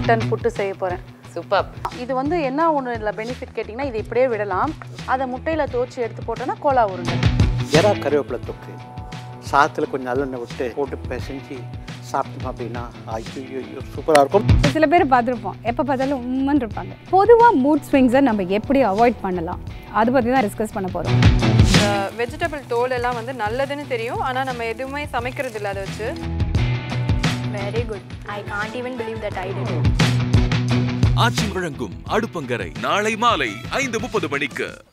mutton புட்டு செய்ய போகிறேன் super இது வந்து என்ன ஒன்று இல்லை பெனிஃபிட் கேட்டிங்கன்னா இது இப்படியே விடலாம் அதை முட்டையில் தோச்சி எடுத்து போட்டோன்னா கோலா உருண்டை எறா கருவேப்பிலை தொக்கு சாத்தில் கொஞ்சம் நல்லெண்ணெய் விட்டு போட்டு பிசைஞ்சு சாப்பிட்டோம் அப்படின்னா ஐயோ சூப்பராக இருக்கும் சில பேர் பார்த்துருப்போம் எப்போ பார்த்தாலும் உம்மன் இருப்பாங்க பொதுவாக மூட் ஸ்விங்ஸை நம்ம எப்படி அவாய்ட் பண்ணலாம் அதை பற்றி தான் டிஸ்கஸ் பண்ண போகிறோம் வெஜிடபிள் தோல் எல்லாம் வந்து நல்லதுன்னு தெரியும் ஆனால் நம்ம எதுவுமே சமைக்கிறது இல்லை அதை வச்சு very good I can't even believe that I did Aachi வழங்கும் அடுப்பங்கரை நாளை மாலை ஐந்து முப்பது மணிக்கு